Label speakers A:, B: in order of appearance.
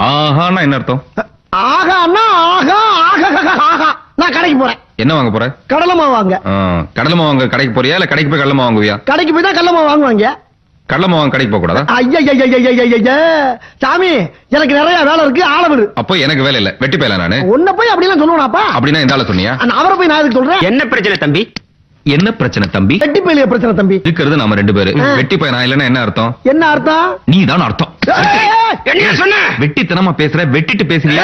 A: ஆஹான்னா என்ன அர்த்தம்
B: ஆகான்னா ஆகா ஆகா ஆகா நான் கடைக்கு போறேன்
A: என்ன வாங்க போற
B: கடலை மாவு வாங்க
A: ஆ, கடலை மாவு வாங்க கடைக்கு போறியா இல்ல கடைக்கு போய் கடலை மாவு வாங்குவியா
B: கடைக்கு போய் தான் கடலை மாவு வாங்குவாங்க
A: கடலை மாவு வாங்க கடைக்கு போக கூடாதா
B: ஐயா சாமி எனக்கு நிறைய வேலை இருக்கு ஆளவிடு
A: அப்போ எனக்கு வேலை இல்ல வெட்டி போயல நானு
B: உன்னை போய் அப்படிலாம் சொல்லுவானாப்பா
A: அப்படின்னா இந்த ஆள சொன்னியா
B: நான் அவரை போய் நான் எதுக்கு சொல்றேன்
C: என்ன பிரச்சனை தம்பி
A: என்ன பிரச்சனை தம்பி
B: வெட்டி பயிலிய பிரச்சனை தம்பி
A: இருக்கிறது நாம ரெண்டு பேரு
B: ஆ.
A: வெட்டி போய் நான் இல்லன்னா என்ன அர்த்தம்
B: என்ன அர்த்தம்
A: நீ தான் அர்த்தம்
B: ஏய், ஏய், ஏய்.
C: என்ன சொன்ன
A: வெட்டித்தனமா பேசுற வெட்டிட்டு பேசுறியா